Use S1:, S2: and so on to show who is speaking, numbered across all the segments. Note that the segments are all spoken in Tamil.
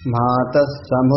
S1: मातः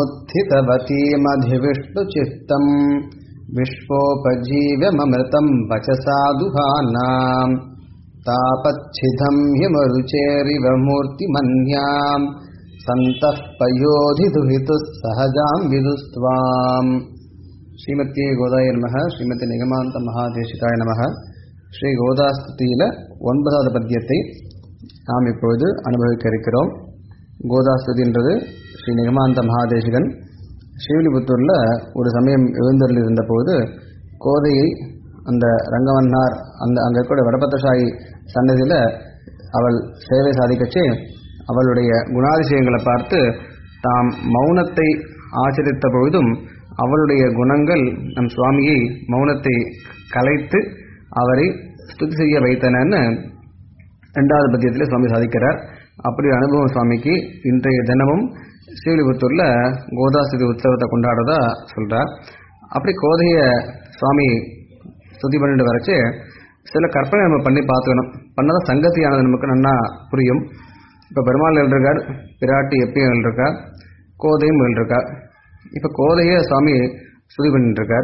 S1: समुत्थितवतीमधिविष्णुचित्तम् विश्वोपजीव्यममृतम् वचसा दुहानाम् तापच्छिदम् हिमरुचेरिव मूर्तिमन्याम् सन्तः पयोधिदुहितुः सहजाम् विदुस्त्वाम् ஸ்ரீமத்தியே கோதாய நமக ஸ்ரீமதி நிகமாந்த மகாதேசிகாய நமக ஸ்ரீ கோதாஸ்துதியில ஒன்பதாவது பத்தியத்தை நாம் இப்பொழுது அனுபவிக்க இருக்கிறோம் கோதாஸ்துதின்றது ஸ்ரீ நிகமாந்த மகாதேசிகன் ஸ்ரீவில்லிபுத்தூரில் ஒரு சமயம் எழுந்தருள் இருந்தபோது கோதையை அந்த ரங்கவன்னார் அந்த அங்கே கூட வடபத்திரசாயி சன்னதியில் அவள் சேவை சாதிக்கச்சு அவளுடைய குணாதிசயங்களை பார்த்து தாம் மௌனத்தை ஆச்சரித்த பொழுதும் அவளுடைய குணங்கள் நம் சுவாமியை மௌனத்தை கலைத்து அவரை ஸ்துதி செய்ய வைத்தனன்னு ரெண்டாவது பத்தியத்தில் சுவாமி சாதிக்கிறார் அப்படி அனுபவம் சுவாமிக்கு இன்றைய தினமும் ஸ்ரீவில்லிபுத்தூரில் கோதாஸ்துதி உற்சவத்தை கொண்டாடுறதா சொல்கிறார் அப்படி கோதைய சுவாமி ஸ்துதி பண்ணிட்டு வரைச்சு சில கற்பனை நம்ம பண்ணி பார்த்துக்கணும் பண்ணதான் சங்கத்தியானது நமக்கு நல்லா புரியும் இப்போ பெருமாள் எழுதிருக்கார் பிராட்டி எப்பயும் எழுதிருக்கார் கோதையும் எழுதிருக்கார் இப்போ கோதையை சுவாமி ஸ்துதி பண்ணிட்டு இருக்கார்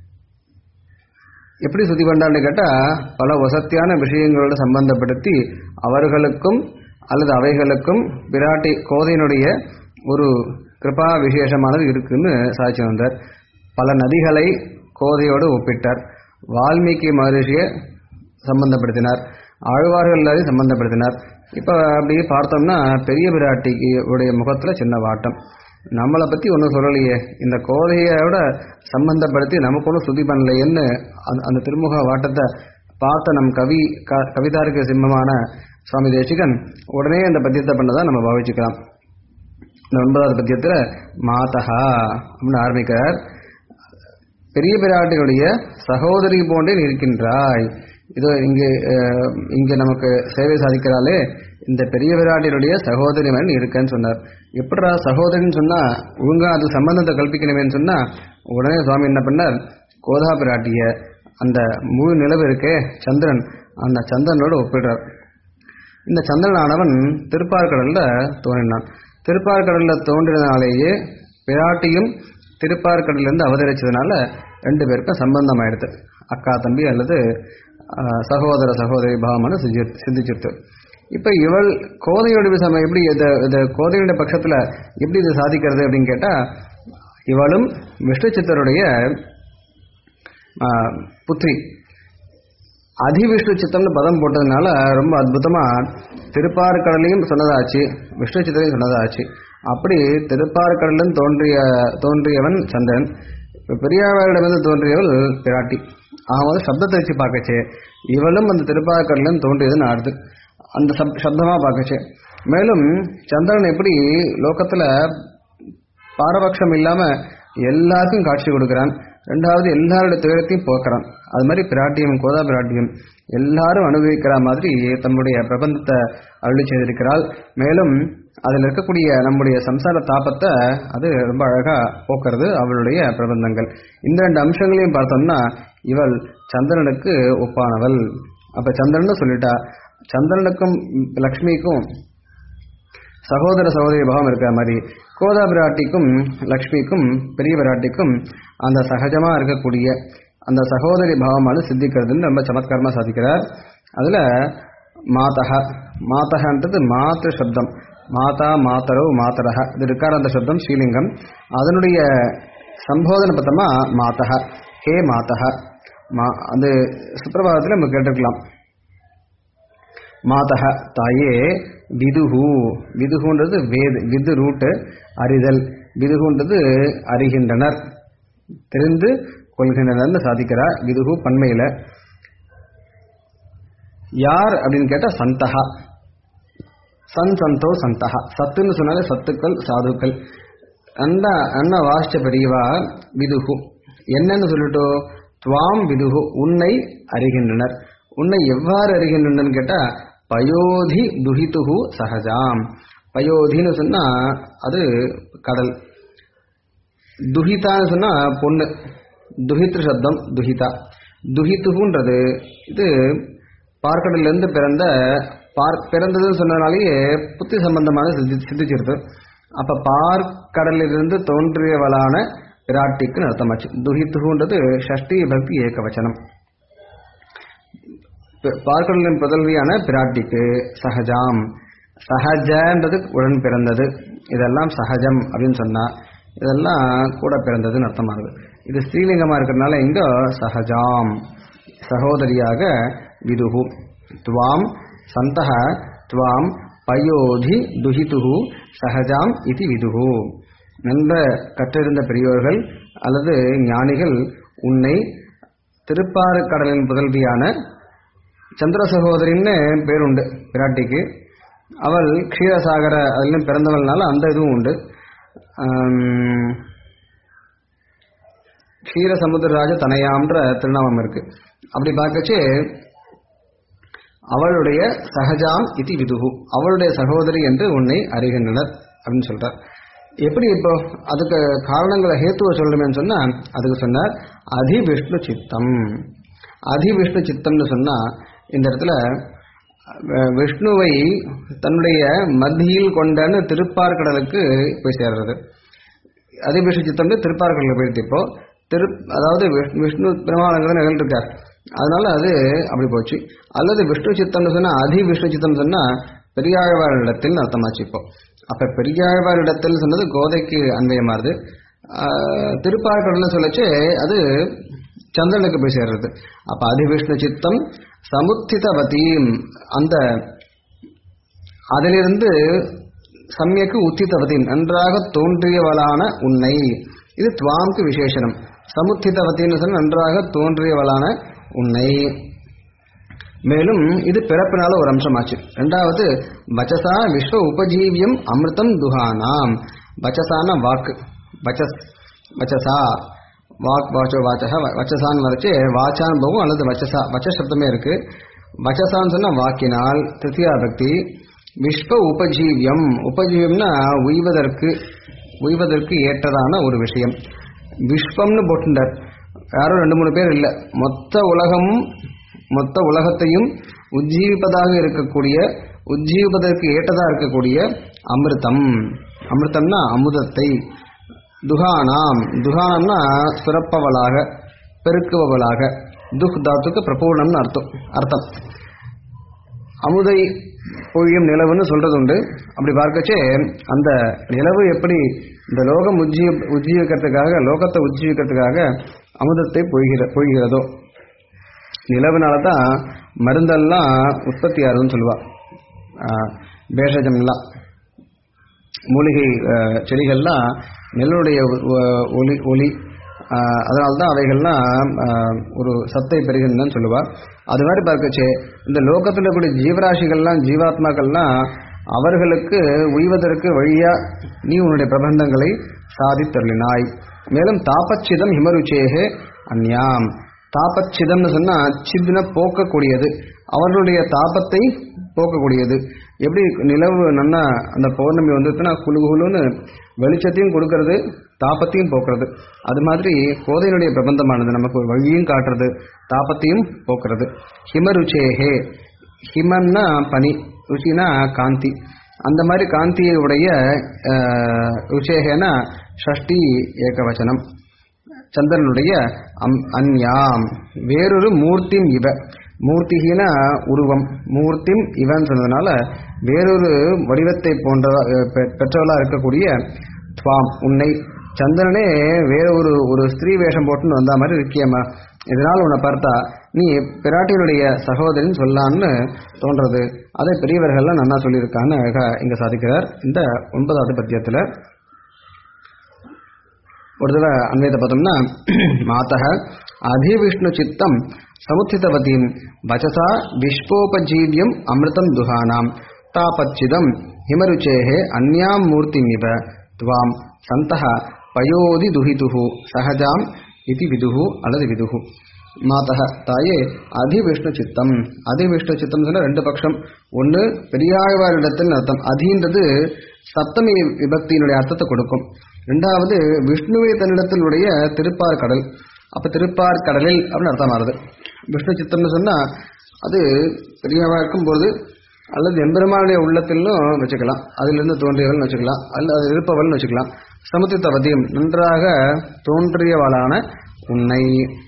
S1: எப்படி ஸ்துதி பண்ணான்னு கேட்டால் பல வசத்தியான விஷயங்களோடு சம்பந்தப்படுத்தி அவர்களுக்கும் அல்லது அவைகளுக்கும் பிராட்டி கோதையினுடைய ஒரு கிருபா விசேஷமானது இருக்குன்னு சாட்சி வந்தார் பல நதிகளை கோதையோடு ஒப்பிட்டார் வால்மீகி மகரிஷியை சம்பந்தப்படுத்தினார் ஆழ்வார்கள் எல்லாரையும் சம்பந்தப்படுத்தினார் இப்போ அப்படி பார்த்தோம்னா பெரிய பிராட்டிக்கு உடைய முகத்தில் சின்ன வாட்டம் நம்மளை பற்றி ஒன்றும் சொல்லலையே இந்த கோதையோட சம்பந்தப்படுத்தி நமக்கு ஒன்றும் சுதி பண்ணலையேன்னு அந்த அந்த திருமுக வாட்டத்தை பார்த்த நம் கவி க கவிதாருக்கு சிம்மமான சுவாமி தேசிகன் உடனே அந்த பத்தியத்தை பண்ணதான் நம்ம பாவிச்சுக்கலாம் இந்த ஒன்பதாவது பத்தியத்தில் மாதஹா அப்படின்னு ஆரம்பிக்கிறார் பெரிய பிராட்டியுடைய சகோதரி போன்றே இருக்கின்றாய் இதோ இங்கே இங்கே நமக்கு சேவை சாதிக்கிறாளே இந்த பெரிய விராட்டினுடைய சகோதரி மாதிரி இருக்கேன்னு சொன்னார் எப்படா சகோதரின்னு சொன்னா ஒழுங்கா அது சம்பந்தத்தை கல்பிக்கணுமேன்னு சொன்னா உடனே சுவாமி என்ன பண்ணார் கோதா பிராட்டிய அந்த முழு நிலவு இருக்கே சந்திரன் அந்த சந்திரனோட ஒப்பிடுறார் இந்த சந்திரனானவன் திருப்பார்கடல்ல தோன்றினான் திருப்பார்கடல்ல தோன்றினாலேயே பிராட்டியும் திருப்பார்கடலிருந்து அவதரிச்சதுனால ரெண்டு பேருக்கும் சம்பந்தம் ஆயிடுது அக்கா தம்பி அல்லது சகோதர சகோதரி பாவமான சிந்திச்சிருத்து இப்போ இவள் கோதையோட விஷயம் எப்படி இதை இந்த கோதையோட பட்சத்தில் எப்படி இதை சாதிக்கிறது அப்படின்னு கேட்டால் இவளும் விஷ்ணு சித்தருடைய புத்திரி அதிவிஷ்ணு சித்தம்னு பதம் போட்டதுனால ரொம்ப அற்புதமாக திருப்பார்கடலையும் சொன்னதாச்சு விஷ்ணு சித்தரையும் சொன்னதாச்சு அப்படி திருப்பார்கடலும் தோன்றிய தோன்றியவன் சந்திரன் பெரியாவிடமிருந்து தோன்றியவள் பிராட்டி ஆகும்போது சப்தத்தை வச்சு பார்க்கச்சு இவளும் அந்த திருப்பார்கடலும் தோன்றியதுன்னு ஆடுது அந்த சப் சப்தமாக பார்க்கச்சு மேலும் சந்திரன் எப்படி லோகத்தில் பாரபட்சம் இல்லாமல் எல்லாருக்கும் காட்சி கொடுக்குறான் ரெண்டாவது எல்லாருடைய துயரத்தையும் போக்குறான் அது மாதிரி பிராட்டியம் கோதா பிராட்டியம் எல்லாரும் அனுபவிக்கிற மாதிரி தம்முடைய பிரபந்தத்தை அருளி செய்திருக்கிறாள் மேலும் அதில் இருக்கக்கூடிய நம்முடைய சம்சார தாபத்தை அது ரொம்ப அழகாக போக்குறது அவளுடைய பிரபந்தங்கள் இந்த ரெண்டு அம்சங்களையும் பார்த்தோம்னா இவள் சந்திரனுக்கு ஒப்பானவள் அப்போ சந்திரன் சொல்லிட்டா சந்திரனுக்கும் லக்ஷ்மிக்கும் சகோதர சகோதரி பாவம் இருக்கிற மாதிரி கோதா பிராட்டிக்கும் லக்ஷ்மிக்கும் பெரிய பிராட்டிக்கும் அந்த சகஜமா இருக்கக்கூடிய அந்த சகோதரி பாவமானது சித்திக்கிறதுன்னு ரொம்ப சமத்காரமாக சாதிக்கிறார் அதில் மாதக மாதகன்றது மாத்திரு சப்தம் மாதா மாதரோ மாதரக இது இருக்கார் அந்த சப்தம் ஸ்ரீலிங்கம் அதனுடைய சம்போதனை பார்த்தோமா மாதக ஹே மாதக மா அது சுப்பிரபாதத்தில் நம்ம கேட்டிருக்கலாம் மாதக தாயே விதுகு விதுகுன்றது வேது விது ரூட்டு அறிதல் விதுகுன்றது அறிகின்றனர் தெரிந்து கொள்கின்றனர் சாதிக்கிறார் விதுகு பண்மையில் யார் அப்படின்னு கேட்டால் சந்தகா சன் சந்தோ சந்தகா சத்துன்னு சொன்னாலே சத்துக்கள் சாதுக்கள் அண்ணா அண்ணா வாசிச்ச பெரியவா விதுகு என்னன்னு சொல்லிட்டோ துவாம் விதுகு உன்னை அறிகின்றனர் உன்னை எவ்வாறு அறிகின்றனர் கேட்டால் பயோதி துஹிதுகு சகஜாம் பயோதின்னு சொன்னா அது கடல் துஹிதான்னு சொன்னா பொண்ணு துஹித்ரு சப்தம் துஹிதா துஹித்துகுன்றது இது பார்க்கடலிருந்து பிறந்த பார் பிறந்ததுன்னு சொன்னதுனாலேயே புத்தி சம்பந்தமாக சித்தி சித்திச்சிருது அப்ப பார்க்கடலிலிருந்து தோன்றியவளான பிராட்டிக்கு அர்த்தமாச்சு துஹித்துகுன்றது ஷஷ்டி பக்தி ஏகவச்சனம் ப- பார்க்கடலின் புதல்வியான பிராட்டிக்கு சகஜாம் சகஜன்றது உடன் பிறந்தது இதெல்லாம் சகஜம் அப்படின்னு சொன்னா இதெல்லாம் கூட பிறந்ததுன்னு அர்த்தமாகுது இது ஸ்ரீலிங்கமா இருக்கிறதுனால இங்க சகஜாம் சகோதரியாக விதுகு துவாம் சந்தக துவாம் பயோதி துஹிதுகு சகஜாம் இது விதுகு நன்ற கற்றிருந்த பெரியோர்கள் அல்லது ஞானிகள் உன்னை திருப்பாறுக்கடலின் புதல்வியான சந்திர சகோதரின்னு பேருண்டு பிராட்டிக்கு அவள் க்ஷீரசாகர அதிலும் பிறந்தவள்னால அந்த இதுவும் உண்டு ஆம், க்ஷீர சமுத்திரராஜ தனையாம்ன்ற திருநாமம் இருக்கு அப்படி பார்க்கச்சு அவளுடைய சகஜாம் இதி விதுகு அவளுடைய சகோதரி என்று உன்னை அறிகின்றனர் அப்படின்னு சொல்றார் எப்படி இப்போ அதுக்கு காரணங்களை ஹேத்துவ சொல்லணுமேன்னு சொன்னா அதுக்கு சொன்னார் அதி விஷ்ணு சித்தம் அதி விஷ்ணு சித்தம்னு சொன்னா இந்த இடத்துல அஹ், விஷ்ணுவை தன்னுடைய மத்தியில் கொண்டன்னு திருப்பார்கடலுக்கு போய் சேர்றது அதிவிஷ்ணு சித்தம்னு திருப்பார்கடலில் போயிட்டு இப்போ திரு அதாவது விஷ்ணு விஷ்ணு பிரமாணங்கிறத நிகழ்ந்திருக்கார் அதனால அது அப்படி போச்சு அல்லது விஷ்ணு சித்தம்னு சொன்னா அதி விஷ்ணு சித்தம் சொன்னா பெரியாழ்வாரிடத்தில் அர்த்தமாச்சு இப்போ அப்ப பெரியாழ்வாரிடத்தில் சொன்னது கோதைக்கு அன்வயமாறுது ஆஹ், திருப்பார்கடல்னு சொல்லச்சு அது சந்திரனுக்கு போய் சேர்றது அப்ப அதிவிஷ்ணு சித்தம் சமுத்திதவதீம் அந்த அதிலிருந்து சமயக்கு உத்தித்தவதி நன்றாக தோன்றியவளான உன்னை இது துவாம்க்கு விசேஷனம் சமுத்திதவத்தின்னு சொன்ன நன்றாக தோன்றியவளான உன்னை மேலும் இது பிறப்பினால ஒரு அம்சமாச்சு ரெண்டாவது வச்சசா விஸ்வ உபஜீவியம் அமிர்தம் துஹானாம் வச்சசான வாக்கு வச்சஸ் வச்சசா வாக் வாச்சோ வாச்சக வச்சசான்னு வரைச்சு வாச்சான்னு போகும் அல்லது வச்சசா வச்ச சப்தமே இருக்கு வச்சசான்னு சொன்னா வாக்கினால் திருத்தியா பக்தி விஸ்வ உபஜீவியம் உபஜீவியம்னா உய்வதற்கு உய்வதற்கு ஏற்றதான ஒரு விஷயம் விஸ்வம்னு போட்டுண்டார் யாரும் ரெண்டு மூணு பேர் இல்லை மொத்த உலகமும் மொத்த உலகத்தையும் உஜ்ஜீவிப்பதாக இருக்கக்கூடிய உஜ்ஜீவிப்பதற்கு ஏற்றதா இருக்கக்கூடிய அமிர்தம் அமிர்தம்னா அமுதத்தை துகானாம் துகானம்னா சுரப்பவளாக பெருக்குபவளாக துக் தாத்துக்கு பிரபூர்ணம்னு அர்த்தம் அர்த்தம் அமுதை பொழியும் நிலவுன்னு சொல்றது உண்டு அப்படி பார்க்கச்சே அந்த நிலவு எப்படி இந்த லோகம் உஜ்ஜீ உஜ்ஜீவிக்கிறதுக்காக லோகத்தை உஜ்ஜீவிக்கிறதுக்காக அமுதத்தை பொழிகிற பொழிகிறதோ நிலவுனால தான் மருந்தெல்லாம் உற்பத்தி ஆகுதுன்னு சொல்லுவா ஆஹ் பேஷஜம்லாம் மூலிகை ஆஹ் செடிகள்லாம் நெல்லுடைய ஒ- ஒளி ஒளி அதனால தான் அவைகள்லாம் ஆஹ் ஒரு சத்தை பெறுகின்றன்னு சொல்லுவா அது மாதிரி பார்க்கச்சே இந்த லோகத்தில் இருக்கக்கூடிய ஜீவராசிகள்லாம் ஜீவாத்மாக்கள்லாம் அவர்களுக்கு உய்வதற்கு வழியா நீ உன்னுடைய பிரபந்தங்களை சாதித்தருளினாய் மேலும் தாபச்சிதம் ஹிமருச்சேகே அந்யாம் தாபச்சிதம்னு சொன்னா சித்ன போக்கக்கூடியது அவர்களுடைய தாபத்தை போக்கக்கூடியது எப்படி நிலவு நன்னா அந்த பௌர்ணமி வந்துச்சுன்னா குழு குழுன்னு வெளிச்சத்தையும் கொடுக்கறது தாபத்தையும் போக்குறது அது மாதிரி கோதையினுடைய பிரபந்தமானது நமக்கு ஒரு வழியும் காட்டுறது தாபத்தையும் போக்குறது ஹிமருச்சேகே ஹிமன்னா பனி ருச்சினா காந்தி அந்த மாதிரி காந்தியை உடைய அஹ், ருச்சேகேனா ஷஷ்டி ஏகவச்சனம் சந்திரனுடைய அம் அந்யாம் வேறொரு மூர்த்திம் இவ மூர்த்திகின உருவம் மூர்த்திம் இவன் சொன்னதுனால வேறொரு வடிவத்தை போன்ற அஹ், பெ- பெற்றவளா இருக்கக்கூடிய துவாம் உன்னை சந்திரனே வேற ஒரு ஒரு ஸ்திரீ வேஷம் போட்டுன்னு வந்த மாதிரி இருக்கியம்மா இதனால் உன்னை பார்த்தா நீ பிராட்டியினுடைய சகோதரின்னு சொல்லலான்னு தோன்றது அதை பெரியவர்கள்லாம் நன்னா சொல்லியிருக்கான்னு அழகா இங்க சாதிக்கிறார் இந்த ஒன்பதாவது பத்தியத்துல ஒரு தடவை அன்வைத பார்த்தோம்னா மாதக அதிவிஷ்ணு சித்தம் சமுத்திதவதீம் வச்சசா விஸ்வோபஜீவியம் அமிர்தம் துஹானாம் தாபச்சிதம் ஹிமருச்சேஹே அந்யாம் மூர்த்திம் இவ துவாம் சந்தக பயோதி துஹிதுஹு சகஜாம் இது விதுஹு அல்லது விதுஹு மாதக தாயே அதிவிஷ்ணு சித்தம் அதிவிஷ்ணு சித்தம் சொன்னா ரெண்டு பட்சம் ஒன்று பெரியாழ்வாரிடத்தில் அர்த்தம் அதின்றது சப்தமி விபக்தியினுடைய அர்த்தத்தை கொடுக்கும் ரெண்டாவது விஷ்ணுவை தன்னிடத்தில் உடைய திருப்பார் கடல் அப்ப திருப்பார் கடலில் அப்படின்னு அர்த்தம் ஆறுது விஷ்ணு சித்தம்னு சொன்னா அது பெரியவா இருக்கும்போது அல்லது எம்பெருமானுடைய உள்ளத்திலும் வச்சுக்கலாம் அதிலிருந்து தோன்றியவள்னு வச்சுக்கலாம் அல்ல அது இருப்பவள்னு வச்சுக்கலாம் சமுத்திரவதியம் நன்றாக தோன்றியவளான உன்னை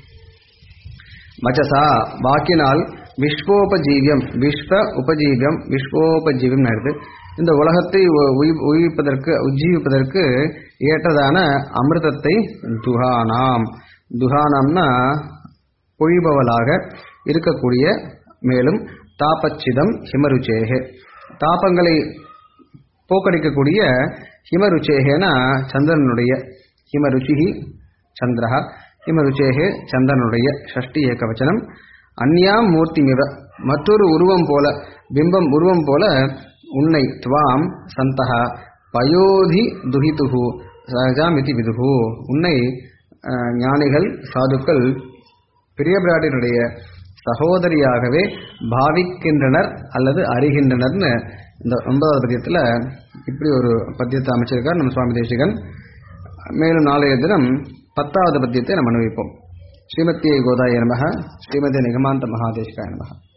S1: வச்சசா வாக்கினால் விஸ்வோபஜீவியம் விஸ்வ உபஜீவியம் விஸ்வோபஜீவியம் நடக்குது இந்த உலகத்தை உ- உயி- உயிர்ப்பதற்கு உஜ்ஜீவிப்பதற்கு ஏற்றதான அமிர்தத்தை துகானாம் துகானாம்னா பொழிபவளாக இருக்கக்கூடிய மேலும் தாபச்சிதம் ஹிமருச்சேகே தாபங்களை போக்கடிக்கக்கூடிய ஹிமருச்சேகேனா சந்திரனுடைய ஹிமருச்சிஹி சந்திரஹ ஹிமருச்சேகே சந்திரனுடைய ஷஷ்டி ஏகவச்சனம் அந்யாம் மூர்த்திமிவ மற்றொரு உருவம் போல பிம்பம் உருவம் போல உன்னை துவாம் சந்தக பயோதி துஹிதுகு சகஜாமிதி விதுகு உன்னை அஹ், ஞானிகள் சாதுக்கள் பெரிய பிராட்டினுடைய சகோதரியாகவே பாவிக்கின்றனர் அல்லது அறிகின்றனர்னு இந்த ஒன்பதாவது பத்தியத்தில் இப்படி ஒரு பத்தியத்தை அமைச்சிருக்கார் நம்ம சுவாமி தேசிகன் மேலும் நாளைய தினம் பத்தாவது பத்தியத்தை நம்ம அனுபவிப்போம் ஸ்ரீமத்தியை கோதாய நமக ஸ்ரீமதி நிகமாந்த மகாதேசிகாய நமக